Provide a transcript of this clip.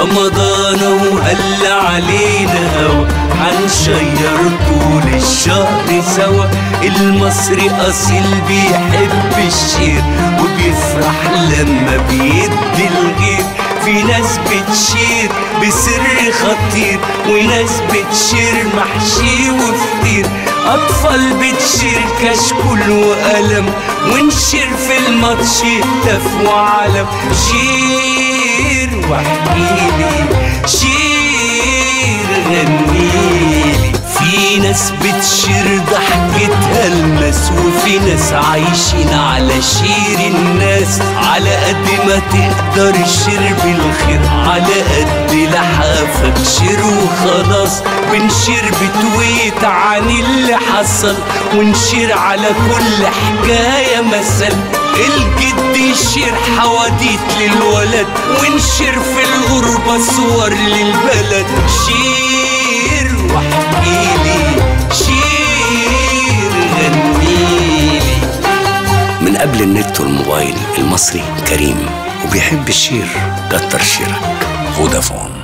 رمضان وهل علينا هوا هنشير طول الشهر سوا المصري أصيل بيحب الشير وبيفرح لما بيدي الغير في ناس بتشير بسر خطير وناس بتشير محشي وفطير أطفال بتشير كشكول وقلم ونشير في الماتش هتاف وعلم شير واحكيلي شير غنيلي في ناس بتشير ضحكتها المس وفي ناس عايشين على شير الناس على قد ما تقدر شير بالخير على قد لحافك شير وخلاص بنشير بتويت عن اللي حصل ونشير على كل حكاية مثل الجد يشير حواديت للولد ونشير في الغربة صور للبلد شير واحكيلي شير غنيلي من قبل النت والموبايل المصري كريم وبيحب الشير كتر شيرك فودافون